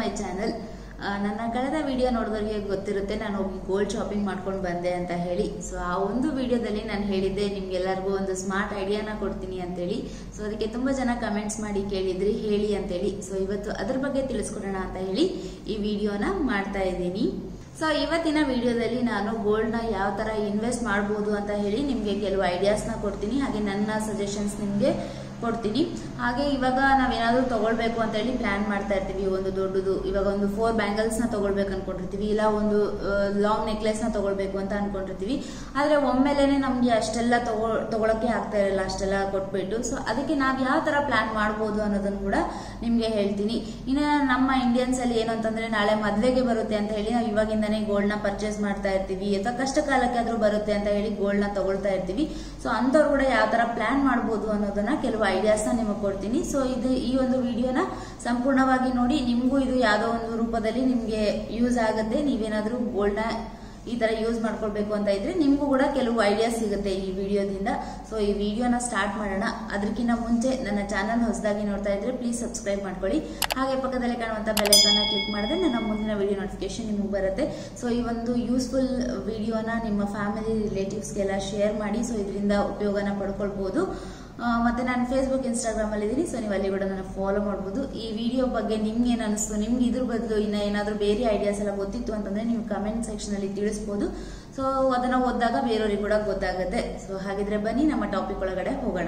my channel ನನ್ನ ಕಳೆದ video ನೋಡಿದವರಿಗೆ ಗೊತ್ತಿರುತ್ತೆ ನಾನು ಹೋಗಿ ಗೋಲ್ಡ್ ಶಾಪಿಂಗ್ ಮಾಡ್ಕೊಂಡು ಬಂದೆ ಅಂತ ಹೇಳಿ ಸೊ ಆ ಒಂದು ವಿಡಿಯೋದಲ್ಲಿ ನಾನು ಹೇಳಿದ್ದೆ ನಿಮ್ಗೆಲ್ಲರಿಗೂ ಒಂದು ಸ್ಮಾರ್ಟ್ ಐಡಿಯಾನ ಕೊಡ್ತೀನಿ ಅಂತೇಳಿ ಸೊ ಅದಕ್ಕೆ ತುಂಬ ಜನ ಕಮೆಂಟ್ಸ್ ಮಾಡಿ ಕೇಳಿದ್ರಿ ಹೇಳಿ ಅಂತೇಳಿ ಸೊ ಇವತ್ತು ಅದ್ರ ಬಗ್ಗೆ ತಿಳಿಸ್ಕೊಡೋಣ ಅಂತ ಹೇಳಿ ಈ ವಿಡಿಯೋನ ಮಾಡ್ತಾ ಇದ್ದೀನಿ ಸೊ ಇವತ್ತಿನ ವಿಡಿಯೋದಲ್ಲಿ ನಾನು ಗೋಲ್ಡ್ನ ಯಾವ ಥರ ಇನ್ವೆಸ್ಟ್ ಮಾಡ್ಬೋದು ಅಂತ ಹೇಳಿ ನಿಮಗೆ ಕೆಲವು ಐಡಿಯಾಸ್ನ ಕೊಡ್ತೀನಿ ಹಾಗೆ ನನ್ನ ಸಜೆಷನ್ಸ್ ನಿಮಗೆ ಕೊಡ್ತೀನಿ ಹಾಗೆ ಇವಾಗ ನಾವೇನಾದ್ರೂ ತಗೊಳ್ಬೇಕು ಅಂತ ಹೇಳಿ ಪ್ಲಾನ್ ಮಾಡ್ತಾ ಇರ್ತೀವಿ ಒಂದು ದೊಡ್ಡದು ಇವಾಗ ಒಂದು ಫೋರ್ ಬ್ಯಾಂಗಲ್ಸ್ ನ ತಗೊಳ್ಬೇಕು ಅನ್ಕೊಂಡಿರ್ತೀವಿ ಇಲ್ಲ ಒಂದು ಲಾಂಗ್ ನೆಕ್ಲೆಸ್ ನ ತಗೊಳ್ಬೇಕು ಅಂತ ಅನ್ಕೊಂಡಿರ್ತೀವಿ ಆದ್ರೆ ಒಮ್ಮೆಲೇನೆ ನಮ್ಗೆ ಅಷ್ಟೆಲ್ಲ ತಗೊ ತಗೊಳಕ್ಕೆ ಆಗ್ತಾ ಇರಲ್ಲ ಅಷ್ಟೆಲ್ಲ ಕೊಟ್ಬಿಟ್ಟು ಸೊ ಅದಕ್ಕೆ ನಾವ್ ಯಾವ ತರ ಪ್ಲಾನ್ ಮಾಡ್ಬೋದು ಅನ್ನೋದನ್ನ ಕೂಡ ನಿಮ್ಗೆ ಹೇಳ್ತೀನಿ ಇನ್ನು ನಮ್ಮ ಇಂಡಿಯನ್ಸ್ ಅಲ್ಲಿ ಏನು ಅಂತಂದ್ರೆ ನಾಳೆ ಮದ್ವೆಗೆ ಬರುತ್ತೆ ಅಂತ ಹೇಳಿ ನಾವು ಇವಾಗಿಂದಾನೇ ಗೋಲ್ಡ್ ನ ಪರ್ಚೇಸ್ ಮಾಡ್ತಾ ಇರ್ತೀವಿ ಅಥವಾ ಕಷ್ಟ ಕಾಲಕ್ಕೆ ಆದ್ರೂ ಬರುತ್ತೆ ಅಂತ ಹೇಳಿ ಗೋಲ್ಡ್ ನ ತಗೊಳ್ತಾ ಇರ್ತೀವಿ ಸೊ ಅಂತವ್ರು ಕೂಡ ಯಾವ ತರ ಪ್ಲಾನ್ ಮಾಡ್ಬೋದು ಅನ್ನೋದನ್ನ ಕೆಲವು ಐಡಿಯಾಸ್ನ ನಿಮಗೆ ಕೊಡ್ತೀನಿ ಸೊ ಇದು ಈ ಒಂದು ವಿಡಿಯೋನ ಸಂಪೂರ್ಣವಾಗಿ ನೋಡಿ ನಿಮಗೂ ಇದು ಯಾವುದೋ ಒಂದು ರೂಪದಲ್ಲಿ ನಿಮಗೆ ಯೂಸ್ ಆಗುತ್ತೆ ನೀವೇನಾದ್ರೂ ಗೋಲ್ಡ್ನ ಈ ತರ ಯೂಸ್ ಮಾಡ್ಕೊಳ್ಬೇಕು ಅಂತ ಇದ್ರೆ ನಿಮ್ಗೂ ಕೂಡ ಕೆಲವು ಐಡಿಯಾಸ್ ಸಿಗುತ್ತೆ ಈ ವಿಡಿಯೋದಿಂದ ಸೊ ಈ ವಿಡಿಯೋನ ಸ್ಟಾರ್ಟ್ ಮಾಡೋಣ ಅದಕ್ಕಿಂತ ಮುಂಚೆ ನನ್ನ ಚಾನಲ್ ಹೊಸದಾಗಿ ನೋಡ್ತಾ ಇದ್ರೆ ಪ್ಲೀಸ್ ಸಬ್ಸ್ಕ್ರೈಬ್ ಮಾಡ್ಕೊಳ್ಳಿ ಹಾಗೆ ಪಕ್ಕದಲ್ಲೇ ಕಾಣುವಂತ ಬೆಲೈಕನ್ನ ಕ್ಲಿಕ್ ಮಾಡಿದ್ರೆ ನನ್ನ ಮುಂದಿನ ವಿಡಿಯೋ ನೋಟಿಫಿಕೇಶನ್ ನಿಮಗೆ ಬರುತ್ತೆ ಸೊ ಈ ಒಂದು ಯೂಸ್ಫುಲ್ ವಿಡಿಯೋನ ನಿಮ್ಮ ಫ್ಯಾಮಿಲಿ ರಿಲೇಟಿವ್ಸ್ಗೆಲ್ಲ ಶೇರ್ ಮಾಡಿ ಸೊ ಇದರಿಂದ ಉಪಯೋಗನ ಪಡ್ಕೊಳ್ಬಹುದು ಆ, ಮತ್ತೆ ನಾನು ಫೇಸ್ಬುಕ್ ಇನ್ಸ್ಟಾಗ್ರಾಮ್ ಅಲ್ಲಿ ಇದ್ದೀನಿ ಸೊ ನೀವು ಅಲ್ಲಿ ಕೂಡ ನನ್ನ ಫಾಲೋ ಮಾಡ್ಬೋದು ಈ ವಿಡಿಯೋ ಬಗ್ಗೆ ನಿಮ್ಗೆ ಏನು ಅನಿಸ್ತು ನಿಮ್ಗೆ ಇದ್ರ ಬದಲು ಇನ್ನ ಏನಾದರೂ ಬೇರೆ ಐಡಿಯಾಸ್ ಎಲ್ಲ ಗೊತ್ತಿತ್ತು ಅಂತಂದ್ರೆ ನೀವು ಕಮೆಂಟ್ ಸೆಕ್ಷನ್ ಅಲ್ಲಿ ತಿಳಿಸ್ಬೋದು ಸೊ ಅದನ್ನ ಓದಿದಾಗ ಬೇರೆಯವ್ರಿಗೆ ಕೂಡ ಗೊತ್ತಾಗುತ್ತೆ ಸೊ ಹಾಗಿದ್ರೆ ಬನ್ನಿ ನಮ್ಮ ಟಾಪಿಕ್ ಒಳಗಡೆ ಹೋಗೋಣ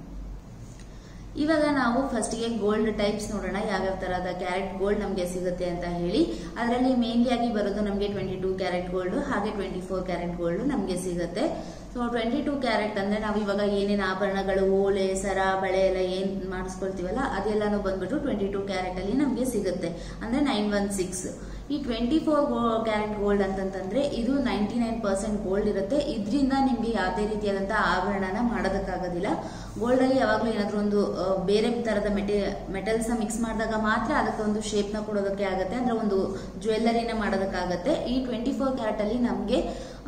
ಇವಾಗ ನಾವು ಫಸ್ಟ್ಗೆ ಗೋಲ್ಡ್ ಟೈಪ್ಸ್ ನೋಡೋಣ ಯಾವ್ಯಾವ ತರಹದ ಕ್ಯಾರೆಟ್ ಗೋಲ್ಡ್ ನಮಗೆ ಸಿಗುತ್ತೆ ಅಂತ ಹೇಳಿ ಅದರಲ್ಲಿ ಮೇನ್ಲಿ ಆಗಿ ಬರೋದು ನಮಗೆ ಟ್ವೆಂಟಿ ಟೂ ಕ್ಯಾರೆಟ್ ಗೋಲ್ಡ್ ಹಾಗೆ ಟ್ವೆಂಟಿ ಫೋರ್ ಕ್ಯಾರೆಟ್ ಗೋಲ್ಡ್ ನಮಗೆ ಸಿಗುತ್ತೆ ಸೊ ಟ್ವೆಂಟಿ ಟೂ ಕ್ಯಾರೆಟ್ ಅಂದ್ರೆ ನಾವು ಇವಾಗ ಏನೇನು ಆಭರಣಗಳು ಓಲೆ ಸರ ಬಳೆ ಎಲ್ಲ ಏನ್ ಮಾಡಿಸ್ಕೊಳ್ತೀವಲ್ಲ ಅದೆಲ್ಲಾನು ಬಂದ್ಬಿಟ್ಟು ಟ್ವೆಂಟಿ ಟೂ ಕ್ಯಾರೆಟ್ ಅಲ್ಲಿ ನಮಗೆ ಸಿಗುತ್ತೆ ಅಂದ್ರೆ ನೈನ್ ಒನ್ ಸಿಕ್ಸ್ ಈ ಟ್ವೆಂಟಿ ಫೋರ್ ಕ್ಯಾರೆಟ್ ಗೋಲ್ಡ್ ಅಂತಂತಂದ್ರೆ ಇದು ನೈಂಟಿ ನೈನ್ ಪರ್ಸೆಂಟ್ ಗೋಲ್ಡ್ ಇರುತ್ತೆ ಇದರಿಂದ ನಿಮ್ಗೆ ಯಾವುದೇ ರೀತಿಯಾದಂತಹ ಆಭರಣನ ಮಾಡೋದಕ್ಕಾಗೋದಿಲ್ಲ ಗೋಲ್ಡ್ ಅಲ್ಲಿ ಯಾವಾಗಲೂ ಏನಾದ್ರೂ ಒಂದು ಆ, ಬೇರೆ ತರದ ಮೆಟೆ ಮೆಟಲ್ಸ್ ನ ಮಿಕ್ಸ್ ಮಾಡಿದಾಗ ಮಾತ್ರ ಅದಕ್ಕೆ ಒಂದು ಶೇಪ್ ನ ಕೊಡೋದಕ್ಕೆ ಆಗುತ್ತೆ ಅಂದ್ರೆ ಒಂದು ಜ್ಯುವೆಲ್ಲರಿನ ಮಾಡೋದಕ್ಕಾಗತ್ತೆ ಈ ಟ್ವೆಂಟಿ ಫೋರ್ ಕ್ಯಾರೆಟ್ ಅಲ್ಲಿ ನಮ್ಗೆ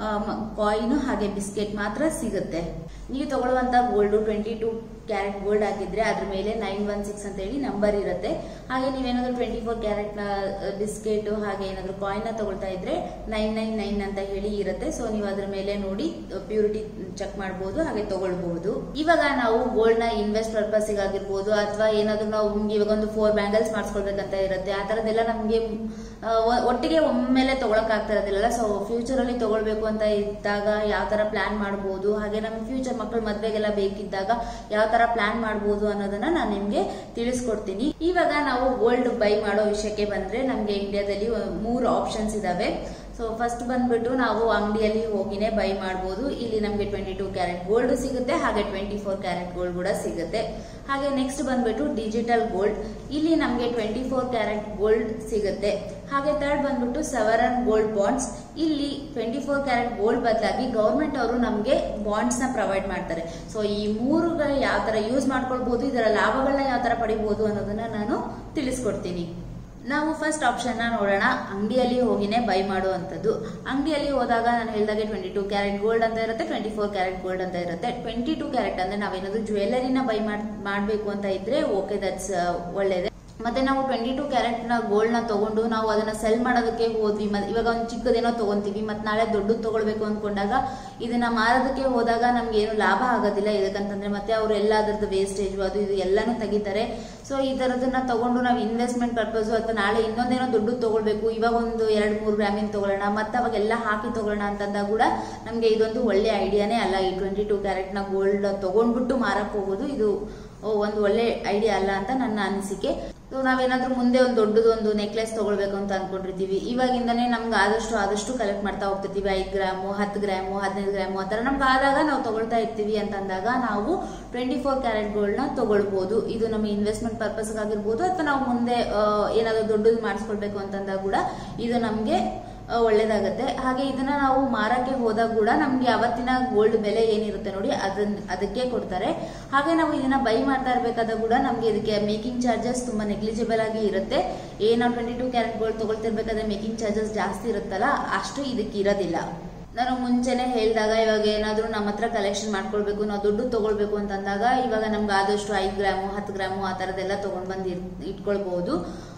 ಕಾಯಿನ್ ಹಾಗೆ ಬಿಸ್ಕೆಟ್ ಮಾತ್ರ ಸಿಗುತ್ತೆ ನೀವು ತಗೊಳ್ಳುವಂತ gold twenty two carat gold ಆಗಿದ್ರೆ ಅದ್ರ ಮೇಲೆ ನೈನ್ ಒನ್ ಸಿಕ್ಸ್ ಅಂತ ಹೇಳಿ ನಂಬರ್ ಇರುತ್ತೆ ಹಾಗೆ ನೀವೇನಾದ್ರೂ ಟ್ವೆಂಟಿ ಫೋರ್ ಕ್ಯಾರೆಟ್ ನ ಬಿಸ್ಕೆಟ್ ಹಾಗೆ ಏನಾದ್ರೂ ಕಾಯಿನ್ ನ ತಗೊಳ್ತಾ ಇದ್ರೆ ನೈನ್ ನೈನ್ ನೈನ್ ಅಂತ ಹೇಳಿ ಇರುತ್ತೆ ಸೊ ನೀವು ಅದ್ರ ಮೇಲೆ ನೋಡಿ ಪ್ಯೂರಿಟಿ ಚೆಕ್ ಮಾಡಬಹುದು ಹಾಗೆ ತಗೊಳ್ಬಹುದು ಇವಾಗ ನಾವು ಗೋಲ್ಡ್ ನ ಇನ್ವೆಸ್ಟ್ ಪರ್ಪಸ್ ಆಗಿರ್ಬೋದು ಅಥವಾ ಏನಾದ್ರೂ ನಾವು ನಿಮ್ಗೆ ಇವಾಗ ಒಂದು ಫೋರ್ ಬ್ಯಾಂಗಲ್ಸ್ ಮಾಡಿಸ್ಕೊಳ್ಬೇಕಂತ ಇರುತ್ತೆ ಆ ತರದೆಲ್ಲ ನಮ್ಗೆ ಆ, ಒ- ಒಟ್ಟಿಗೆ ಒಮ್ಮೆಲೆ ತಗೊಳಕ್ ಆಗ್ತಾ ಇರೋದಿಲ್ಲ ಸೊ ಫ್ಯೂಚರ್ ಅಲ್ಲಿ ತಗೊಳ್ಬೇಕು ಅಂತ ಇದ್ದಾಗ ಯಾವ ತರ ಪ್ಲಾನ್ ಮಾಡಬಹುದು ಹಾಗೆ ನಮ್ಮ ಫ್ಯೂಚರ್ ಮಕ್ಕಳು ಮದ್ವೆಗೆಲ್ಲ ಬೇಕಿದ್ದಾಗ ಯಾವ ತರ ಪ್ಲಾನ್ ಮಾಡಬಹುದು ಅನ್ನೋದನ್ನ ನಾನು ನಿಮ್ಗೆ ತಿಳಿಸ್ಕೊಡ್ತೀನಿ ಇವಾಗ ನಾವು ಗೋಲ್ಡ್ ಬೈ ಮಾಡೋ ವಿಷಯಕ್ಕೆ ಬಂದ್ರೆ ನಮ್ಗೆ ಇಂಡಿಯಾದಲ್ಲಿ ಒಂದ್ ಮೂರು ಆಪ್ಷನ್ಸ್ ಇದಾವೆ ಸೊ ಫಸ್ಟ್ ಬಂದ್ಬಿಟ್ಟು ನಾವು ಅಂಗಡಿಯಲ್ಲಿ ಹೋಗಿನೇ ಬೈ ಮಾಡಬಹುದು ಇಲ್ಲಿ ನಮಗೆ ಟ್ವೆಂಟಿ ಟೂ ಕ್ಯಾರೆಟ್ ಗೋಲ್ಡ್ ಸಿಗುತ್ತೆ ಹಾಗೆ ಟ್ವೆಂಟಿ ಫೋರ್ ಕ್ಯಾರೆಟ್ ಗೋಲ್ಡ್ ಕೂಡ ಸಿಗುತ್ತೆ ಹಾಗೆ ನೆಕ್ಸ್ಟ್ ಬಂದ್ಬಿಟ್ಟು ಡಿಜಿಟಲ್ ಗೋಲ್ಡ್ ಇಲ್ಲಿ ನಮಗೆ ಟ್ವೆಂಟಿ ಫೋರ್ ಕ್ಯಾರೆಟ್ ಗೋಲ್ಡ್ ಸಿಗುತ್ತೆ ಹಾಗೆ ಥರ್ಡ್ ಬಂದ್ಬಿಟ್ಟು ಸವರನ್ ಗೋಲ್ಡ್ ಬಾಂಡ್ಸ್ ಇಲ್ಲಿ ಟ್ವೆಂಟಿ ಫೋರ್ ಕ್ಯಾರೆಟ್ ಗೋಲ್ಡ್ ಬದಲಾಗಿ ಗೌರ್ಮೆಂಟ್ ಅವರು ನಮಗೆ ಬಾಂಡ್ಸ್ ನ ಪ್ರೊವೈಡ್ ಮಾಡ್ತಾರೆ ಸೊ ಈ ಮೂರುಗಳು ಯಾವ ತರ ಯೂಸ್ ಮಾಡ್ಕೊಳ್ಬಹುದು ಇದರ ಲಾಭಗಳನ್ನ ಯಾವ ತರ ಪಡಿಬಹುದು ಅನ್ನೋದನ್ನ ನಾನು ತಿಳಿಸ್ಕೊಡ್ತೀನಿ ನಾವು ಫಸ್ಟ್ ಆಪ್ಷನ್ ನ ನೋಡೋಣ ಅಂಗಡಿಯಲ್ಲಿ ಹೋಗಿನೇ ಬೈ ಮಾಡುವಂಥದ್ದು ಅಂಗಡಿಯಲ್ಲಿ ಹೋದಾಗ ನಾನು ಹೇಳಿದಾಗೆ ಟ್ವೆಂಟಿ ಟೂ ಕ್ಯಾರೆಟ್ ಗೋಲ್ಡ್ ಅಂತ ಇರುತ್ತೆ ಟ್ವೆಂಟಿ ಫೋರ್ ಕ್ಯಾರೆಟ್ ಗೋಲ್ಡ್ ಅಂತ ಇರುತ್ತೆ ಟ್ವೆಂಟಿ ಟೂ ಕ್ಯಾರೆಟ್ ಅಂದ್ರೆ ನಾವೇನಾದ್ರು ಜ್ಯುವೆಲ್ಲರಿನ ಬೈ ಮಾಡಬೇಕು ಅಂತ ಇದ್ರೆ ಓಕೆ ದಟ್ಸ್ ಒಳ್ಳೇದೇ ಮತ್ತೆ ನಾವು ಟ್ವೆಂಟಿ ಟೂ ಕ್ಯಾರೆಟ್ ನ ಗೋಲ್ಡ್ ನ ತಗೊಂಡು ನಾವು ಅದನ್ನ ಸೆಲ್ ಮಾಡೋದಕ್ಕೆ ಹೋದ್ವಿ ಮ- ಇವಾಗ ಒಂದು ಚಿಕ್ಕದೇನೋ ತಗೊಂತೀವಿ ಮತ್ತೆ ನಾಳೆ ದೊಡ್ಡದು ತಗೊಳ್ಬೇಕು ಅನ್ಕೊಂಡಾಗ ಇದನ್ನ ಮಾರೋದಕ್ಕೆ ಹೋದಾಗ ನಮ್ಗೆ ಏನು ಲಾಭ ಆಗೋದಿಲ್ಲ ಇದಕ್ಕಂತಂದ್ರೆ ಮತ್ತೆ ಅವ್ರು ಎಲ್ಲ ಅದ್ರದ್ದು ವೇಸ್ಟೇಜ್ ಅದು ಇದು ಎಲ್ಲಾನು ತೆಗಿತಾರೆ ಸೊ ಈ ತರದನ್ನ ತಗೊಂಡು ನಾವು ಇನ್ವೆಸ್ಟ್ಮೆಂಟ್ ಪರ್ಪಸ್ ಅಥವಾ ನಾಳೆ ಇನ್ನೊಂದೇನೋ ದೊಡ್ಡದು ತಗೊಳ್ಬೇಕು ಇವಾಗ ಒಂದು ಎರಡ್ ಮೂರು ಗ್ರಾಮಿನ ತಗೊಳ್ಳೋಣ ಮತ್ತೆ ಅವಾಗ ಎಲ್ಲ ಹಾಕಿ ತಗೊಳ್ಳೋಣ ಅಂತಂದಾಗ ಕೂಡ ನಮ್ಗೆ ಇದೊಂದು ಒಳ್ಳೆ ಐಡಿಯಾನೇ ಅಲ್ಲ ಈ ಟ್ವೆಂಟಿ ಟೂ ಕ್ಯಾರೆಟ್ ನ ಗೋಲ್ಡ್ ತಗೊಂಡ್ಬಿಟ್ಟು ಮಾರಕ್ ಹೋಗೋದು ಇದು ಒಂದು ಒಳ್ಳೆ ಐಡಿಯಾ ಅಲ್ಲ ಅಂತ ನನ್ನ ಅನಿಸಿಕೆ ಸೊ ನಾವೇನಾದ್ರೂ ಮುಂದೆ ಒಂದು ದೊಡ್ಡದು ಒಂದು ನೆಕ್ಲೆಸ್ ತಗೊಳ್ಬೇಕು ಅಂತ ಅನ್ಕೊಂಡಿರ್ತೀವಿ ಇವಾಗಿಂದಾನೇ ನಮ್ಗೆ ಆದಷ್ಟು ಆದಷ್ಟು ಕಲೆಕ್ಟ್ ಮಾಡ್ತಾ ಹೋಗ್ತಿರ್ತೀವಿ ಐದು ಗ್ರಾಮು ಹತ್ತು ಗ್ರಾಮು ಹದಿನೈದು ಗ್ರಾಮು ಆ ಥರ ನಮ್ಗೆ ಆದಾಗ ನಾವು ತಗೊಳ್ತಾ ಇರ್ತೀವಿ ಅಂತಂದಾಗ ನಾವು ಟ್ವೆಂಟಿ ಫೋರ್ ಕ್ಯಾರೆಟ್ ಗೋಲ್ಡ್ನ ತಗೊಳ್ಬೋದು ಇದು ನಮ್ಮ ಇನ್ವೆಸ್ಟ್ಮೆಂಟ್ ಪರ್ಪಸ್ ಆಗಿರ್ಬೋದು ಅಥವಾ ನಾವು ಮುಂದೆ ಆ, ಏನಾದ್ರು ದೊಡ್ಡದು ಮಾಡಿಸ್ಕೊಳ್ಬೇಕು ಅಂತಂದಾಗ ಕೂಡ ಇದು ನಮಗೆ ಆ, ಒಳ್ಳೇದಾಗತ್ತೆ ಹಾಗೆ ಇದನ್ನ ನಾವು ಮಾರಕ್ಕೆ ಹೋದಾಗ ಕೂಡ ನಮ್ಗೆ ಅವತ್ತಿನ ಗೋಲ್ಡ್ ಬೆಲೆ ಏನಿರುತ್ತೆ ನೋಡಿ ಅದನ್ನ ಅದಕ್ಕೆ ಕೊಡ್ತಾರೆ ಹಾಗೆ ನಾವು ಇದನ್ನ ಬೈ ಮಾಡ್ತಾ ಇರ್ಬೇಕಾದಾಗ ಕೂಡ ನಮ್ಗೆ ಇದಕ್ಕೆ ಮೇಕಿಂಗ್ ಚಾರ್ಜಸ್ ತುಂಬಾ ನೆಗ್ಲಿಜಿಬಲ್ ಆಗಿ ಇರುತ್ತೆ ಏನ್ ನಾವು ಟ್ವೆಂಟಿ ಟೂ ಕ್ಯಾರೆಟ್ ಗೋಲ್ಡ್ ತಗೊಳ್ತಿರ್ಬೇಕಾದ್ರೆ ಮೇಕಿಂಗ್ ಚಾರ್ಜಸ್ ಜಾಸ್ತಿ ಇರುತ್ತಲ್ಲ ಅಷ್ಟು ಇದಕ್ಕೆ ಇರೋದಿಲ್ಲ ನಾನು ಮುಂಚೆನೆ ಹೇಳಿದಾಗ ಇವಾಗ ಏನಾದ್ರೂ ನಮ್ಮ ಹತ್ರ ಕಲೆಕ್ಷನ್ ಮಾಡ್ಕೊಳ್ಬೇಕು ನಾವು ದುಡ್ಡು ತಗೊಳ್ಬೇಕು ಅಂತಂದಾಗ ಇವಾಗ ನಮ್ಗೆ ಆದಷ್ಟು ಐದು ಗ್ರಾಮು ಹತ್ತು ಗ್ರಾಮು ಆ ಥರದ್ದೆಲ್ಲ ತಗೊಂಡ್ ಬಂದು ಇಟ್ಕೊಳ್ಬಹುದು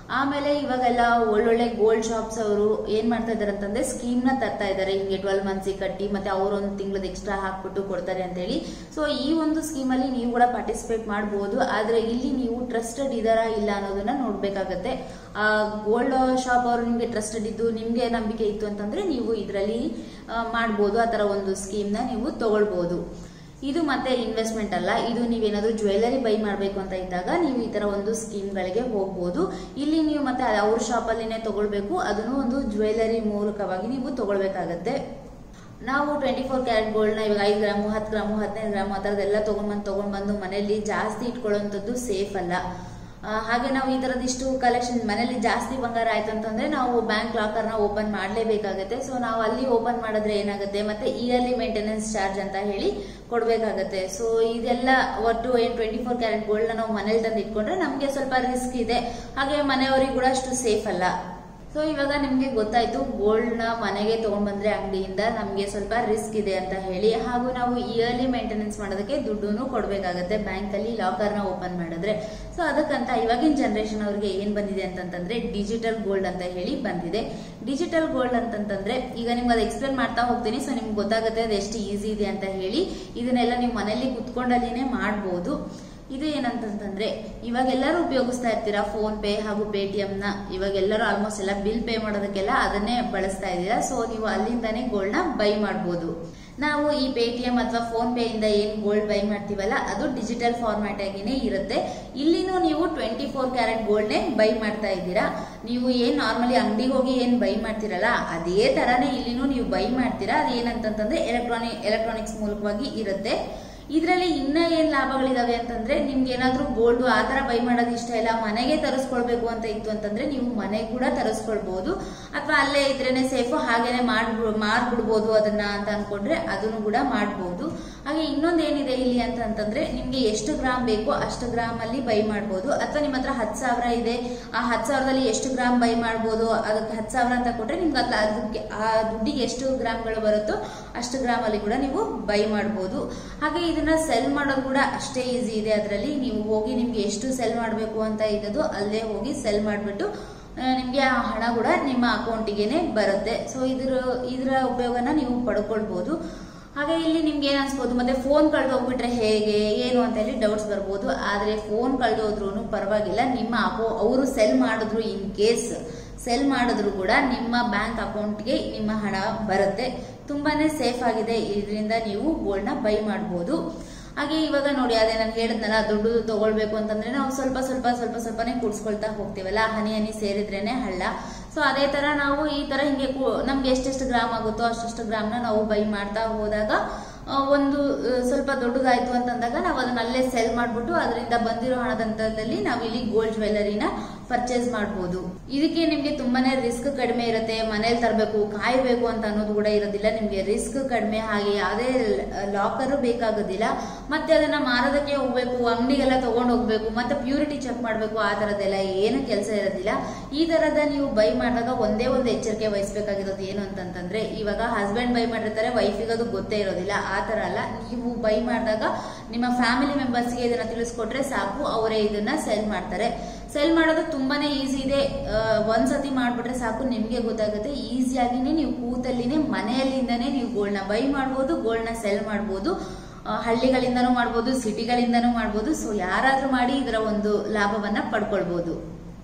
ಆಮೇಲೆ ಇವಾಗೆಲ್ಲ ಒಳ್ಳೊಳ್ಳೆ ಗೋಲ್ಡ್ ಶಾಪ್ಸ್ ಅವರು ಏನ್ ಮಾಡ್ತಾ ಇದಾರೆ ಅಂತಂದ್ರೆ ಸ್ಕೀಮ್ ನ ತರ್ತಾ ಇದಾರೆ ಹಿಂಗೆ ಟ್ವೆಲ್ ಮಂತ್ಸ್ ಕಟ್ಟಿ ಮತ್ತೆ ಅವ್ರು ಒಂದು ತಿಂಗಳದ ಎಕ್ಸ್ಟ್ರಾ ಹಾಕ್ಬಿಟ್ಟು ಕೊಡ್ತಾರೆ ಅಂತ ಹೇಳಿ ಸೊ ಈ ಒಂದು ಸ್ಕೀಮ್ ಅಲ್ಲಿ ನೀವು ಕೂಡ ಪಾರ್ಟಿಸಿಪೇಟ್ ಮಾಡಬಹುದು ಆದ್ರೆ ಇಲ್ಲಿ ನೀವು ಟ್ರಸ್ಟೆಡ್ ಇದಾರಾ ಇಲ್ಲ ಅನ್ನೋದನ್ನ ನೋಡ್ಬೇಕಾಗತ್ತೆ ಆ ಗೋಲ್ಡ್ ಶಾಪ್ ಅವರು ನಿಮ್ಗೆ ಟ್ರಸ್ಟೆಡ್ ಇದ್ದು ನಿಮ್ಗೆ ನಂಬಿಕೆ ಇತ್ತು ಅಂತಂದ್ರೆ ನೀವು ಇದರಲ್ಲಿ ಮಾಡ್ಬೋದು ಆ ತರ ಒಂದು ಸ್ಕೀಮ್ ನ ನೀವು ತಗೊಳ್ಬಹುದು ಇದು ಮತ್ತೆ ಇನ್ವೆಸ್ಟ್ಮೆಂಟ್ ಅಲ್ಲ ಇದು ನೀವೇನಾದ್ರೂ ಜ್ಯುವೆಲರಿ ಬೈ ಮಾಡಬೇಕು ಅಂತ ಇದ್ದಾಗ ನೀವು ಈ ತರ ಒಂದು ಸ್ಕೀಮ್ಗಳಿಗೆ ಹೋಗ್ಬೋದು ಇಲ್ಲಿ ನೀವು ಮತ್ತೆ ಅವ್ರ ಶಾಪಲ್ಲಿನೇ ತಗೊಳ್ಬೇಕು ಅದನ್ನು ಒಂದು ಜ್ಯುವೆಲರಿ ಮೂಲಕವಾಗಿ ನೀವು ತಗೊಳ್ಬೇಕಾಗತ್ತೆ ನಾವು ಟ್ವೆಂಟಿ ಫೋರ್ ಕ್ಯಾರೆಟ್ ಗೋಲ್ಡ್ನ ಇವಾಗ ಐದು ಗ್ರಾಮು ಹತ್ತು ಗ್ರಾಮು ಹದಿನೈದು ಗ್ರಾಮು ಆ ಥರದ್ದೆಲ್ಲ ತೊಗೊಂಡ್ಬಂದು ತೊಗೊಂಡ್ಬಂದು ಮನೆಯಲ್ಲಿ ಜಾಸ್ತಿ ಇಟ್ಕೊಳ್ಳೋವಂಥದ್ದು ಸೇಫ್ ಅಲ್ಲ ಆ, ಹಾಗೆ ನಾವು ಈ ತರದಿಷ್ಟು ಕಲೆಕ್ಷನ್ ಮನೇಲಿ ಜಾಸ್ತಿ ಬಂಗಾರ ಆಯ್ತು ಅಂತಂದ್ರೆ ನಾವು ಬ್ಯಾಂಕ್ ಲಾಕರ್ನ ಓಪನ್ ಮಾಡಲೇಬೇಕಾಗತ್ತೆ ಸೊ ನಾವು ಅಲ್ಲಿ ಓಪನ್ ಮಾಡಿದ್ರೆ ಏನಾಗುತ್ತೆ ಮತ್ತೆ ಇಯರ್ಲಿ ಮೇಂಟೆನೆನ್ಸ್ ಚಾರ್ಜ್ ಅಂತ ಹೇಳಿ ಕೊಡಬೇಕಾಗತ್ತೆ ಸೊ ಇದೆಲ್ಲ ಒಟ್ಟು ಏನ್ ಟ್ವೆಂಟಿ ಫೋರ್ ಕ್ಯಾರೆಟ್ ಗೋಲ್ಡ್ನ ನಾವು ಮನೇಲಿ ತಂದು ಇಟ್ಕೊಂಡ್ರೆ ನಮಗೆ ಸ್ವಲ್ಪ ರಿಸ್ಕ್ ಇದೆ ಹಾಗೆ ಮನೆಯವರಿಗೆ ಕೂಡ ಅಷ್ಟು ಸೇಫ್ ಅಲ್ಲ ಸೊ ಇವಾಗ ನಿಮ್ಗೆ ಗೊತ್ತಾಯ್ತು ಗೋಲ್ಡ್ ನ ಮನೆಗೆ ತಗೊಂಡ್ ಬಂದ್ರೆ ಅಂಗಡಿಯಿಂದ ನಮ್ಗೆ ಸ್ವಲ್ಪ ರಿಸ್ಕ್ ಇದೆ ಅಂತ ಹೇಳಿ ಹಾಗೂ ನಾವು ಇಯರ್ಲಿ ಮೇಂಟೆನೆನ್ಸ್ ಮಾಡೋದಕ್ಕೆ ದುಡ್ಡು ಕೊಡ್ಬೇಕಾಗತ್ತೆ ಬ್ಯಾಂಕ್ ಅಲ್ಲಿ ಲಾಕರ್ ನ ಓಪನ್ ಮಾಡಿದ್ರೆ ಸೊ ಅದಕ್ಕಂತ ಇವಾಗಿನ ಜನರೇಷನ್ ಅವ್ರಿಗೆ ಏನ್ ಬಂದಿದೆ ಅಂತಂತಂದ್ರೆ ಡಿಜಿಟಲ್ ಗೋಲ್ಡ್ ಅಂತ ಹೇಳಿ ಬಂದಿದೆ ಡಿಜಿಟಲ್ ಗೋಲ್ಡ್ ಅಂತಂತಂದ್ರೆ ಈಗ ನಿಮ್ಗೆ ಅದು ಎಕ್ಸ್ಪ್ಲೇನ್ ಮಾಡ್ತಾ ಹೋಗ್ತೀನಿ ಸೊ ನಿಮ್ಗೆ ಗೊತ್ತಾಗುತ್ತೆ ಅದು ಎಷ್ಟು ಈಸಿ ಇದೆ ಅಂತ ಹೇಳಿ ಇದನ್ನೆಲ್ಲ ನೀವು ಮನೇಲಿ ಕುತ್ಕೊಂಡಲ್ಲಿನೇ ಮಾಡ್ಬೋದು ಇದು ಏನಂತಂತಂದ್ರೆ ಇವಾಗ ಎಲ್ಲರೂ ಉಪಯೋಗಿಸ್ತಾ ಇರ್ತೀರಾ ಫೋನ್ ಪೇ ಹಾಗೂ ಪೇಟಿಎಂ ನ ಇವಾಗ ಎಲ್ಲರೂ ಆಲ್ಮೋಸ್ಟ್ ಎಲ್ಲ ಬಿಲ್ ಪೇ ಮಾಡೋದಕ್ಕೆಲ್ಲ ಅದನ್ನೇ ಬಳಸ್ತಾ ಇದ್ದೀರಾ ಸೊ ನೀವು ಅಲ್ಲಿಂದಾನೇ ಗೋಲ್ಡ್ ನ ಬೈ ಮಾಡ್ಬೋದು ನಾವು ಈ ಪೇಟಿಎಂ ಅಥವಾ ಫೋನ್ ಪೇ ಇಂದ ಏನ್ ಗೋಲ್ಡ್ ಬೈ ಮಾಡ್ತೀವಲ್ಲ ಅದು ಡಿಜಿಟಲ್ ಫಾರ್ಮ್ಯಾಟ್ ಆಗಿನೇ ಇರುತ್ತೆ ಇಲ್ಲಿನೂ ನೀವು ಟ್ವೆಂಟಿ ಫೋರ್ ಕ್ಯಾರೆಟ್ ಗೋಲ್ಡ್ ನೇ ಬೈ ಮಾಡ್ತಾ ಇದ್ದೀರಾ ನೀವು ಏನ್ ನಾರ್ಮಲಿ ಅಂಗಡಿಗೆ ಹೋಗಿ ಏನ್ ಬೈ ಮಾಡ್ತೀರಲ್ಲ ಅದೇ ತರಾನೇ ಇಲ್ಲಿನೂ ನೀವು ಬೈ ಮಾಡ್ತೀರಾ ಅದು ಏನಂತಂತಂದ್ರೆ ಎಲೆಕ್ಟ್ರಾನಿಕ್ ಎಲೆಕ್ಟ್ರಾನಿಕ್ಸ್ ಮೂಲಕವಾಗಿ ಇರುತ್ತೆ ಇದರಲ್ಲಿ ಇನ್ನ ಏನ್ ಲಾಭಗಳಿದಾವೆ ಅಂತಂದ್ರೆ ನಿಮ್ಗೆ ಏನಾದ್ರೂ ಗೋಲ್ಡ್ ಆ ತರ ಬೈ ಮಾಡೋದು ಇಷ್ಟ ಇಲ್ಲ ಮನೆಗೆ ತರಿಸ್ಕೊಳ್ಬೇಕು ಅಂತ ಇತ್ತು ಅಂತಂದ್ರೆ ನೀವು ಮನೆಗೆ ಕೂಡ ತರಿಸ್ಕೊಳ್ಬಹುದು ಅಥವಾ ಅಲ್ಲೇ ಇದ್ರೇನೆ ಸೇಫ್ ಹಾಗೇನೆ ಮಾಡ್ಬಿ ಮಾರ್ಬಿಡ್ಬೋದು ಅದನ್ನ ಅಂತ ಅನ್ಕೊಂಡ್ರೆ ಅದನ್ನು ಕೂಡ ಮಾಡ್ಬೋದು ಹಾಗೆ ಇನ್ನೊಂದ್ ಏನಿದೆ ಇಲ್ಲಿ ಅಂತಂತಂದ್ರೆ ನಿಮ್ಗೆ ಎಷ್ಟು ಗ್ರಾಮ್ ಬೇಕೋ ಅಷ್ಟು ಗ್ರಾಮ್ ಅಲ್ಲಿ ಬೈ ಮಾಡ್ಬೋದು ಅಥವಾ ನಿಮ್ಮ ಹತ್ರ ಹತ್ತು ಸಾವಿರ ಇದೆ ಆ ಹತ್ತು ಸಾವಿರದಲ್ಲಿ ಎಷ್ಟು ಗ್ರಾಮ್ ಬೈ ಮಾಡ್ಬೋದು ಅದಕ್ಕೆ ಹತ್ತು ಸಾವಿರ ಅಂತ ಕೊಟ್ರೆ ನಿಮ್ಗೆ ಅದ್ಲ- ಅದಕ್ಕೆ ಆ ದುಡ್ಡಿಗೆ ಎಷ್ಟು ಗ್ರಾಮ್ಗಳು ಬರುತ್ತೋ ಅಷ್ಟು ಗ್ರಾಮ್ ಅಲ್ಲಿ ಕೂಡ ನೀವು ಬೈ ಮಾಡ್ಬೋದು ಹಾಗೆ ಇದನ್ನ ಸೆಲ್ ಮಾಡೋದು ಕೂಡ ಅಷ್ಟೇ ಈಸಿ ಇದೆ ಅದರಲ್ಲಿ ನೀವು ಹೋಗಿ ನಿಮ್ಗೆ ಎಷ್ಟು ಸೆಲ್ ಮಾಡಬೇಕು ಅಂತ ಇದ್ದದ್ದು ಅಲ್ಲೇ ಹೋಗಿ ಸೆಲ್ ಮಾಡಿಬಿಟ್ಟು ನಿಮಗೆ ಆ ಹಣ ಕೂಡ ನಿಮ್ಮ ಅಕೌಂಟಿಗೆನೆ ಬರುತ್ತೆ ಸೊ ಇದ್ರ ಇದರ ಉಪಯೋಗನ ನೀವು ಪಡ್ಕೊಳ್ಬಹುದು ಹಾಗೆ ಇಲ್ಲಿ ನಿಮ್ಗೆ ಏನ್ ಅನ್ಸ್ಬೋದು ಮತ್ತೆ ಫೋನ್ ಕಳ್ದೋಗ್ಬಿಟ್ರೆ ಹೇಗೆ ಏನು ಅಂತ ಹೇಳಿ ಡೌಟ್ಸ್ ಬರ್ಬೋದು ಆದ್ರೆ ಫೋನ್ ಕಳ್ದೋದ್ರೂ ಪರವಾಗಿಲ್ಲ ನಿಮ್ಮ ಅಕೌ ಅವರು ಸೆಲ್ ಮಾಡಿದ್ರು ಇನ್ ಕೇಸ್ ಸೆಲ್ ಮಾಡಿದ್ರು ಕೂಡ ನಿಮ್ಮ ಬ್ಯಾಂಕ್ ಅಕೌಂಟ್ಗೆ ನಿಮ್ಮ ಹಣ ಬರುತ್ತೆ ತುಂಬಾನೇ ಸೇಫ್ ಆಗಿದೆ ಇದರಿಂದ ನೀವು ಗೋಲ್ಡ್ ನ ಬೈ ಮಾಡಬಹುದು ಹಾಗೆ ಇವಾಗ ನೋಡಿ ಅದೇ ನಾನು ಹೇಳಿದ್ನಲ್ಲ ದುಡ್ಡು ತಗೊಳ್ಬೇಕು ಅಂತಂದ್ರೆ ನಾವು ಸ್ವಲ್ಪ ಸ್ವಲ್ಪ ಸ್ವಲ್ಪ ಸ್ವಲ್ಪನೇ ಕೂಡ್ಸ್ಕೊಳ್ತಾ ಹೋಗ್ತೀವಲ್ಲ ಹನಿ ಹನಿ ಸೇರಿದ್ರೇನೆ ಹಳ್ಳ ಸೊ ಅದೇ ತರ ನಾವು ಈ ತರ ಹಿಂಗೆ ಕೂ- ನಮ್ಗೆ ಎಷ್ಟೆಷ್ಟು ಗ್ರಾಮ್ ಆಗುತ್ತೋ ಅಷ್ಟೆಷ್ಟು ಗ್ರಾಮ್ನ ನಾವು ಬೈ ಮಾಡ್ತಾ ಹೋದಾಗ ಆ, ಒಂದು ಆ, ಸ್ವಲ್ಪ ದೊಡ್ಡದಾಯ್ತು ಅಂತಂದಾಗ ನಾವು ಅದನ್ನ ಅಲ್ಲೇ ಸೆಲ್ ಮಾಡ್ಬಿಟ್ಟು ಅದರಿಂದ ಬಂದಿರೋ ಹಣದಂತದಲ್ಲಿ ನಾವು ಇಲ್ಲಿ ಗೋಲ್ಡ್ ಜ್ಯುವೆಲರಿನ ಪರ್ಚೇಸ್ ಮಾಡ್ಬೋದು ಇದಕ್ಕೆ ನಿಮ್ಗೆ ತುಂಬಾನೇ ರಿಸ್ಕ್ ಕಡಿಮೆ ಇರುತ್ತೆ ಮನೇಲಿ ತರಬೇಕು ಕಾಯ್ಬೇಕು ಅಂತ ಅನ್ನೋದು ಕೂಡ ಇರೋದಿಲ್ಲ ನಿಮ್ಗೆ ರಿಸ್ಕ್ ಕಡಿಮೆ ಹಾಗೆ ಯಾವುದೇ ಲಾಕರ್ ಬೇಕಾಗೋದಿಲ್ಲ ಮತ್ತೆ ಅದನ್ನ ಮಾರೋದಕ್ಕೆ ಹೋಗ್ಬೇಕು ಅಂಗಡಿಗೆಲ್ಲ ತಗೊಂಡ್ ಹೋಗ್ಬೇಕು ಮತ್ತೆ ಪ್ಯೂರಿಟಿ ಚೆಕ್ ಮಾಡ್ಬೇಕು ಆ ತರದೆಲ್ಲ ಏನು ಕೆಲಸ ಇರೋದಿಲ್ಲ ಈ ತರದ ನೀವು ಬೈ ಮಾಡಿದಾಗ ಒಂದೇ ಒಂದು ಎಚ್ಚರಿಕೆ ವಹಿಸ್ಬೇಕಾಗಿರೋದು ಏನು ಅಂತಂತಂದ್ರೆ ಇವಾಗ ಹಸ್ಬೆಂಡ್ ಬೈ ಮಾಡಿರ್ತಾರೆ ವೈಫಿಗೆ ಅದು ಗೊತ್ತೇ ಇರೋದಿಲ್ಲ ಆ ತರ ಅಲ್ಲ ನೀವು ಬೈ ಮಾಡಿದಾಗ ನಿಮ್ಮ ಫ್ಯಾಮಿಲಿ ಮೆಂಬರ್ಸ್ಗೆ ಇದನ್ನ ತಿಳಿಸ್ಕೊಟ್ರೆ ಸಾಕು ಅವರೇ ಇದನ್ನ ಸೆಲ್ ಮಾಡ್ತಾರೆ ಸೆಲ್ ಮಾಡೋದು ತುಂಬಾನೇ ಈಸಿ ಇದೆ ಆ, ಒಂದ್ಸತಿ ಮಾಡ್ಬಿಟ್ರೆ ಸಾಕು ನಿಮ್ಗೆ ಗೊತ್ತಾಗುತ್ತೆ ಈಸಿಯಾಗಿನೇ ನೀವು ಕೂತಲ್ಲಿನೇ ಮನೆಯಲ್ಲಿಂದನೇ ನೀವು ಗೋಲ್ಡ್ನ ಬೈ ಮಾಡ್ಬೋದು ಗೋಲ್ಡ್ನ ಸೆಲ್ ಮಾಡ್ಬೋದು ಆ, ಹಳ್ಳಿಗಳಿಂದನೂ ಮಾಡ್ಬೋದು ಸಿಟಿಗಳಿಂದನೂ ಮಾಡ್ಬೋದು ಸೊ ಯಾರಾದ್ರೂ ಮಾಡಿ ಇದರ ಒಂದು ಲಾಭವನ್ನ ಪಡ್ಕೊಳ್ಬೋದು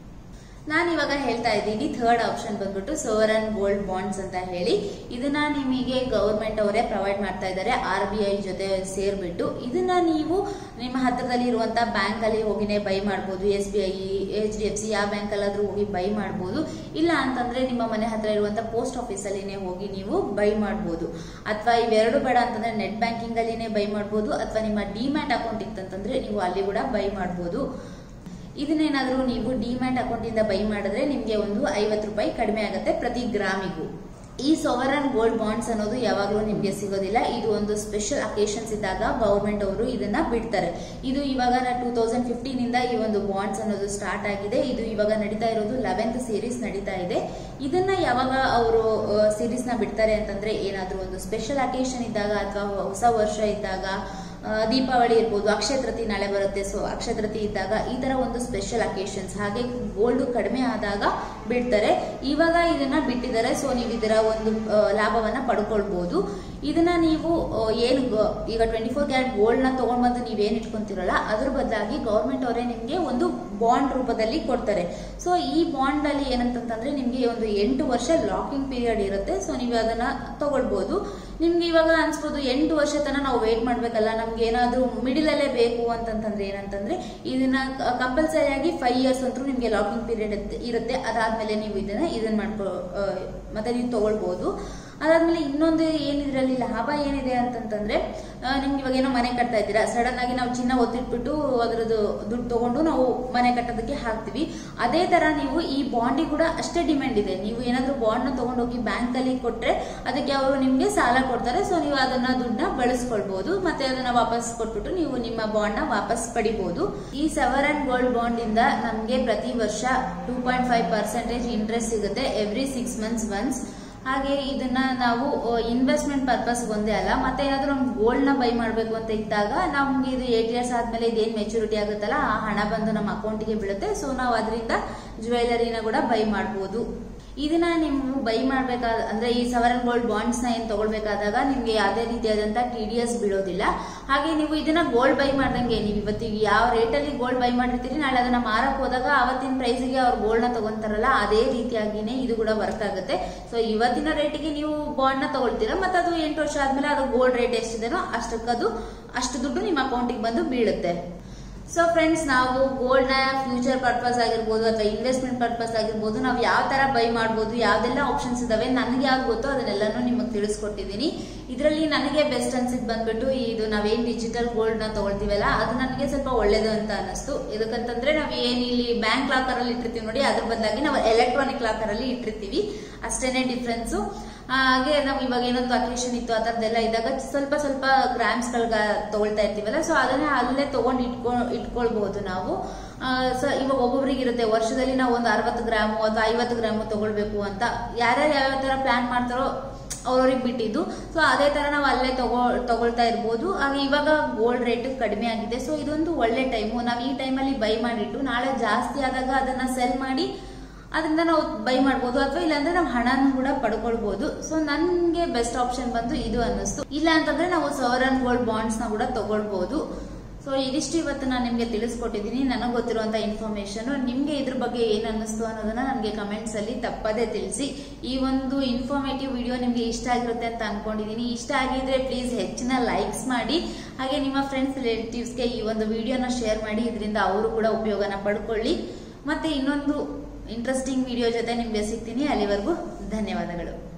ನಾನು ಇವಾಗ ಹೇಳ್ತಾ ಇದ್ದೀನಿ ಥರ್ಡ್ ಆಪ್ಷನ್ ಬಂದ್ಬಿಟ್ಟು ಸೋವರನ್ ಗೋಲ್ಡ್ ಬಾಂಡ್ಸ್ ಅಂತ ಹೇಳಿ ಇದನ್ನ ನಿಮಗೆ ಗವರ್ಮೆಂಟ್ ಅವರೇ ಪ್ರೊವೈಡ್ ಮಾಡ್ತಾ ಇದ್ದಾರೆ ಆರ್ ಬಿ ಐ ಜೊತೆ ಸೇರ್ಬಿಟ್ಟು ಇದನ್ನ ನೀವು ನಿಮ್ಮ ಹತ್ರದಲ್ಲಿ ಇರುವಂತ ಬ್ಯಾಂಕ್ ಅಲ್ಲಿ ಹೋಗಿನೇ ಬೈ ಮಾಡ್ಬೋದು S B I H D F C ಯಾವ ಬ್ಯಾಂಕ್ ಅಲ್ಲಾದ್ರೂ ಹೋಗಿ ಬೈ ಮಾಡ್ಬೋದು ಇಲ್ಲ ಅಂತಂದ್ರೆ ನಿಮ್ಮ ಮನೆ ಹತ್ರ ಇರುವಂತ ಪೋಸ್ಟ್ ಆಫೀಸ್ ಅಲ್ಲಿನೇ ಹೋಗಿ ನೀವು ಬೈ ಮಾಡ್ಬೋದು ಅಥವಾ ಇವೆರಡು ಬೇಡ ಅಂತಂದ್ರೆ ನೆಟ್ ಬ್ಯಾಂಕಿಂಗ್ ಅಲ್ಲಿನೇ ಬೈ ಮಾಡ್ಬೋದು ಅಥವಾ ನಿಮ್ಮ ಡಿಮ್ಯಾಟ್ ಅಕೌಂಟ್ ಇತ್ತಂತಂದ್ರೆ ನೀವು ಅಲ್ಲಿ ಕೂಡ ಬೈ ಮಾಡ್ಬೋದು ಇದನ್ನೇನಾದ್ರೂ ನೀವು ಡಿಮ್ಯಾಟ್ ಅಕೌಂಟ್ ಇಂದ ಬೈ ಮಾಡಿದ್ರೆ ನಿಮ್ಗೆ ಒಂದು ಐವತ್ತು ರೂಪಾಯಿ ಕಡಿಮೆ ಆಗುತ್ತೆ ಪ್ರತಿ ಗ್ರಾಮಿಗೂ ಈ ಸೋವರನ್ ಗೋಲ್ಡ್ ಬಾಂಡ್ಸ್ ಅನ್ನೋದು ಯಾವಾಗಲೂ ನಿಮ್ಗೆ ಸಿಗೋದಿಲ್ಲ ಇದು ಒಂದು ಸ್ಪೆಷಲ್ ಅಕೇಶನ್ಸ್ ಇದ್ದಾಗ ಗವರ್ಮೆಂಟ್ ಅವರು ಇದನ್ನ ಬಿಡ್ತಾರೆ ಇದು ಇವಾಗ ಟೂ ತೌಸಂಡ್ ಫಿಫ್ಟೀನ್ ಇಂದ ಈ ಒಂದು ಬಾಂಡ್ಸ್ ಅನ್ನೋದು ಸ್ಟಾರ್ಟ್ ಆಗಿದೆ ಇದು ಇವಾಗ ನಡೀತಾ ಇರೋದು ಲೆವೆಂತ್ ಸೀರೀಸ್ ನಡೀತಾ ಇದೆ ಇದನ್ನ ಯಾವಾಗ ಅವರು ಸೀರೀಸ್ ನ ಬಿಡ್ತಾರೆ ಅಂತಂದ್ರೆ ಏನಾದ್ರೂ ಒಂದು ಸ್ಪೆಷಲ್ ಅಕೇಶನ್ ಇದ್ದಾಗ ಅಥವಾ ಹೊಸ ವರ್ಷ ಇದ್ದಾಗ ಆ, ದೀಪಾವಳಿ ಇರ್ಬೋದು ಅಕ್ಷಯ ತೃತೀಯ ನಾಳೆ ಬರುತ್ತೆ ಸೊ ಅಕ್ಷಯ ತೃತೀಯ ಇದ್ದಾಗ ಈ ತರ ಒಂದು ಸ್ಪೆಷಲ್ ಅಕೇಶನ್ಸ್ ಹಾಗೆ ಗೋಲ್ಡ್ ಕಡಿಮೆ ಆದಾಗ ಬಿಡ್ತಾರೆ ಇವಾಗ ಇದನ್ನ ಬಿಟ್ಟಿದ್ದಾರೆ ಸೊ ನೀವು ಇದರ ಒಂದು ಆ, ಲಾಭವನ್ನ ಪಡ್ಕೊಳ್ಬಹುದು ಇದನ್ನ ನೀವು ಆ, ಏನು ಗ- ಈಗ ಟ್ವೆಂಟಿ ಫೋರ್ ಕ್ಯಾರೆಟ್ ಗೋಲ್ಡ್ ನ ತಗೊಂಡ್ಬಂದು ನೀವೇನ್ ಇಟ್ಕೊಂತಿರಲ್ಲ ಅದ್ರ ಬದಲಾಗಿ ಗೌರ್ಮೆಂಟ್ ಅವರೇ ನಿಮ್ಗೆ ಒಂದು ಬಾಂಡ್ ರೂಪದಲ್ಲಿ ಕೊಡ್ತಾರೆ ಸೊ ಈ ಬಾಂಡ್ ಅಲ್ಲಿ ಏನಂತಂದ್ರೆ ನಿಮ್ಗೆ ಒಂದು ಎಂಟು ವರ್ಷ ಲಾಕಿಂಗ್ ಪೀರಿಯಡ್ ಇರುತ್ತೆ ಸೊ ನೀವು ಅದನ್ನ ತಗೊಳ್ಬಹುದು ನಿಮ್ಗೆ ಇವಾಗ ಅನ್ಸ್ಬೋದು ಎಂಟು ವರ್ಷ ತನಕ ನಾವು ವೇಟ್ ಮಾಡ್ಬೇಕಲ್ಲ ನಮ್ಗೆ ಏನಾದ್ರೂ ಮಿಡಿಲ್ ಅಲ್ಲೇ ಬೇಕು ಅಂತಂತಂದ್ರೆ ಏನಂತಂದ್ರೆ ಇದನ್ನ ಕಂಪಲ್ಸರಿ ಆಗಿ ಫೈವ್ ಇಯರ್ಸ್ ಅಂತೂ ನಿಮ್ಗೆ ಲಾಕಿಂಗ್ ಪೀರಿಯಡ್ ಇರುತ್ತೆ ಅದಾದ್ಮೇಲೆ ನೀವು ಇದನ್ನ ಇದನ್ನ ಮಾಡ್ಕೊ ಆ, ಮತ್ತೆ ನೀವು ತಗೊಳ್ಬಹುದು ಅದಾದ್ಮೇಲೆ ಇನ್ನೊಂದು ಏನಿದ್ರಲ್ಲಿ ಲಾಭ ಏನಿದೆ ಅಂತಂತಂದ್ರೆ ಆ, ನಿಮ್ಗೆ ಇವಾಗ ಏನೋ ಮನೆ ಕಟ್ತಾ ಇದ್ದೀರಾ ಸಡನ್ ಆಗಿ ನಾವು ಚಿನ್ನ ಒತ್ತಿಟ್ಬಿಟ್ಟು ಅದರದ್ದು ದುಡ್ಡು ತಗೊಂಡು ನಾವು ಮನೆ ಕಟ್ಟೋದಕ್ಕೆ ಹಾಕ್ತಿವಿ ಅದೇ ತರ ನೀವು ಈ ಬಾಂಡಿಗೆ ಕೂಡ ಅಷ್ಟೇ ಡಿಮ್ಯಾಂಡ್ ಇದೆ ನೀವು ಏನಾದ್ರೂ ಬಾಂಡ್ ನ ತಗೊಂಡೋಗಿ ಬ್ಯಾಂಕ್ ಅಲ್ಲಿ ಕೊಟ್ರೆ ಅದಕ್ಕೆ ಅವರು ನಿಮ್ಗೆ ಸಾಲ ಕೊಡ್ತಾರೆ ಸೊ ನೀವು ಅದನ್ನ ದುಡ್ಡನ್ನ ಬಳಸ್ಕೊಳ್ಬಹುದು ಮತ್ತೆ ಅದನ್ನ ವಾಪಸ್ ಕೊಟ್ಬಿಟ್ಟು ನೀವು ನಿಮ್ಮ ಬಾಂಡ್ ನ ವಾಪಸ್ ಪಡಿಬಹುದು ಈ ಸೆವರನ್ ಗೋಲ್ಡ್ ಬಾಂಡ್ ಇಂದ ನಮ್ಗೆ ಪ್ರತಿ ವರ್ಷ two point five percentage interest ಸಿಗುತ್ತೆ ಎವ್ರಿ ಸಿಕ್ಸ್ ಮಂತ್ಸ್ ಒನ್ಸ್ ಹಾಗೆ ಇದನ್ನ ನಾವು ಇನ್ವೆಸ್ಟ್ಮೆಂಟ್ ಪರ್ಪಸ್ ಒಂದೇ ಅಲ್ಲ ಮತ್ತೆ ಏನಾದ್ರೂ ನಮ್ಗೆ ಗೋಲ್ಡ್ ನ ಬೈ ಮಾಡ್ಬೇಕು ಅಂತ ಇದ್ದಾಗ ನಮ್ಗೆ ಇದು ಏಟ್ ಇಯರ್ಸ್ ಆದ್ಮೇಲೆ ಇದೇನ್ ಮೆಚುರಿಟಿ ಆಗುತ್ತಲ್ಲ ಆ ಹಣ ಬಂದು ನಮ್ಮ ಅಕೌಂಟ್ಗೆ ಬೀಳುತ್ತೆ ಸೊ ನಾವು ಅದರಿಂದ ಜ್ಯುವೆಲರಿನ ಕೂಡ ಬೈ ಮಾಡ್ಬೋದು ಇದನ್ನ ನೀವು ಬೈ ಮಾಡ್ಬೇಕಾದ ಅಂದ್ರೆ ಈ ಸವರನ್ ಗೋಲ್ಡ್ ಬಾಂಡ್ಸ್ ನ ಏನ್ ತಗೊಳ್ಬೇಕಾದಾಗ ನಿಮ್ಗೆ ಯಾವುದೇ ರೀತಿಯಾದಂತ ಟಿ ಡಿ ಎಸ್ ಬೀಳೋದಿಲ್ಲ ಹಾಗೆ ನೀವು ಇದನ್ನ ಗೋಲ್ಡ್ ಬೈ ಮಾಡ್ದಂಗೆ ನೀವು ಇವತ್ತಿಗೆ ಯಾವ ರೇಟಲ್ಲಿ ಗೋಲ್ಡ್ ಬೈ ಮಾಡಿರ್ತೀರಿ ನಾಳೆ ಅದನ್ನ ಮಾರಕ್ ಹೋದಾಗ ಅವತ್ತಿನ ಪ್ರೈಸ್ಗೆ ಅವ್ರು ಗೋಲ್ಡ್ ನ ತಗೊಂತಾರಲ್ಲ ಅದೇ ರೀತಿಯಾಗಿನೇ ಇದು ಕೂಡ ವರ್ಕ್ ಆಗುತ್ತೆ ಸೊ ಇವತ್ತಿನ ರೇಟಿಗೆ ನೀವು ಬಾಂಡ್ ನ ತಗೊಳ್ತೀರಾ ಮತ್ತೆ ಅದು ಎಂಟು ವರ್ಷ ಆದ್ಮೇಲೆ ಅದು ಗೋಲ್ಡ್ ರೇಟ್ ಎಷ್ಟಿದೆನೋ ಅಷ್ಟಕ್ಕದು ಅಷ್ಟು ದುಡ್ಡು ನಿಮ್ಮ ಅಕೌಂಟಿಗೆ ಬಂದು ಬೀಳುತ್ತೆ ಸೊ ಫ್ರೆಂಡ್ಸ್ ನಾವು ಗೋಲ್ಡ್ ನ ಫ್ಯೂಚರ್ ಪರ್ಪಸ್ ಆಗಿರ್ಬೋದು ಅಥವಾ ಇನ್ವೆಸ್ಟ್ಮೆಂಟ್ ಪರ್ಪಸ್ ಆಗಿರ್ಬೋದು ನಾವು ಯಾವ ತರ ಬೈ ಮಾಡ್ಬೋದು ಯಾವ್ದೆಲ್ಲ ಆಪ್ಷನ್ಸ್ ಇದಾವೆ ನನಗೆ ಯಾವ್ದು ಗೊತ್ತೋ ಅದನ್ನೆಲ್ಲಾನು ನಿಮಗೆ ತಿಳಿಸ್ಕೊಟ್ಟಿದ್ದೀನಿ ಇದರಲ್ಲಿ ನನಗೆ ಬೆಸ್ಟ್ ಅನ್ಸಿದ್ ಬಂದ್ಬಿಟ್ಟು ಇದು ನಾವೇನ್ ಡಿಜಿಟಲ್ ಗೋಲ್ಡ್ ನ ತಗೊಳ್ತೀವಲ್ಲ ಅದು ನನಗೆ ಸ್ವಲ್ಪ ಒಳ್ಳೇದು ಅಂತ ಅನಿಸ್ತು ಇದಕ್ಕಂತಂದ್ರೆ ನಾವು ಏನ್ ಇಲ್ಲಿ ಬ್ಯಾಂಕ್ ಲಾಕರ್ ಅಲ್ಲಿ ಇಟ್ಟಿರ್ತೀವಿ ನೋಡಿ ಅದ್ರ ಬದಲಾಗಿ ನಾವು ಎಲೆಕ್ಟ್ರಾನಿಕ್ ಲಾಕರ್ ಅಲ್ಲಿ ಇಟ್ಟಿರ್ತೀವಿ ಅಷ್ಟೇನೆ ಡಿಫ್ರೆನ್ಸ್ ಹಾಗೆ ನಾವು ಇವಾಗ ಏನೊಂದು ಅಕೇಶನ್ ಇತ್ತು ಆ ಥರದ್ದೆಲ್ಲ ಇದ್ದಾಗ ಸ್ವಲ್ಪ ಸ್ವಲ್ಪ ಗ್ರಾಮ್ಸ್ ಗಳಗ ತಗೊಳ್ತಾ ಇರ್ತೀವಲ್ಲ ಸೊ ಅದನ್ನ ಅಲ್ಲೇ ತಗೊಂಡು ಇಟ್ಕೊ ಇಟ್ಕೊಳ್ಬಹುದು ನಾವು ಸೊ ಇವಾಗ ಒಬ್ಬೊಬ್ರಿಗೆ ಇರುತ್ತೆ ವರ್ಷದಲ್ಲಿ ನಾವು ಒಂದು ಅರವತ್ತು ಗ್ರಾಮು ಅಥವಾ ಐವತ್ತು ಗ್ರಾಮು ತಗೊಳ್ಬೇಕು ಅಂತ ಯಾರ್ಯಾರು ಯಾವ್ಯಾವ ತರ ಪ್ಲಾನ್ ಮಾಡ್ತಾರೋ ಅವ್ರವ್ರಿಗೆ ಬಿಟ್ಟಿದ್ದು ಸೊ ಅದೇ ತರ ನಾವು ಅಲ್ಲೇ ತಗೋ ತಗೊಳ್ತಾ ಇರ್ಬೋದು ಹಾಗೆ ಇವಾಗ ಗೋಲ್ಡ್ ರೇಟ್ ಕಡಿಮೆ ಆಗಿದೆ ಸೊ ಇದೊಂದು ಒಳ್ಳೆ ಟೈಮು ನಾವು ಈ ಟೈಮಲ್ಲಿ ಬೈ ಮಾಡಿಟ್ಟು ನಾಳೆ ಜಾಸ್ತಿ ಆದಾಗ ಅದನ್ನ ಸೆಲ್ ಮಾಡಿ ಅದರಿಂದ ನಾವು ಬೈ ಮಾಡ್ಬೋದು ಅಥವಾ ಇಲ್ಲಾಂದ್ರೆ ನಾವು ಹಣನ ಕೂಡ ಪಡ್ಕೊಳ್ಬಹುದು ಸೊ ನನ್ಗೆ ಬೆಸ್ಟ್ ಆಪ್ಷನ್ ಬಂದು ಇದು ಅನ್ನಿಸ್ತು ಇಲ್ಲ ಅಂತಂದ್ರೆ ನಾವು ಸವರನ್ ಗೋಲ್ಡ್ ಬಾಂಡ್ಸ್ ನ ಕೂಡ ತಗೊಳ್ಬಹುದು ಸೊ ಇದಿಷ್ಟು ಇವತ್ತು ನಾನು ನಿಮ್ಗೆ ತಿಳಿಸ್ಕೊಟ್ಟಿದ್ದೀನಿ ನನಗೆ ಗೊತ್ತಿರುವಂತ ಇನ್ಫಾರ್ಮೇಶನ್ ನಿಮ್ಗೆ ಇದ್ರ ಬಗ್ಗೆ ಏನ್ ಅನ್ನಿಸ್ತು ಅನ್ನೋದನ್ನ ನನಗೆ ಕಮೆಂಟ್ಸ್ ಅಲ್ಲಿ ತಪ್ಪದೇ ತಿಳಿಸಿ ಈ ಒಂದು ಇನ್ಫಾರ್ಮೇಟಿವ್ ವಿಡಿಯೋ ನಿಮ್ಗೆ ಇಷ್ಟ ಆಗಿರುತ್ತೆ ಅಂತ ಅನ್ಕೊಂಡಿದೀನಿ ಇಷ್ಟ ಆಗಿದ್ರೆ ಪ್ಲೀಸ್ ಹೆಚ್ಚಿನ ಲೈಕ್ಸ್ ಮಾಡಿ ಹಾಗೆ ನಿಮ್ಮ ಫ್ರೆಂಡ್ಸ್ ರಿಲೇಟಿವ್ಸ್ಗೆ ಈ ಒಂದು ವಿಡಿಯೋನ ಶೇರ್ ಮಾಡಿ ಇದರಿಂದ ಅವರು ಕೂಡ ಉಪಯೋಗನ ಪಡ್ಕೊಳ್ಳಿ ಮತ್ತೆ ಇನ್ನೊಂದು ಇಂಟ್ರೆಸ್ಟಿಂಗ್ ವಿಡಿಯೋ ಜೊತೆ ನಿಮ್ಗೆ ಸಿಗ್ತೀನಿ ಅಲ್ಲಿವರೆಗೂ ಧನ್ಯವಾದಗಳು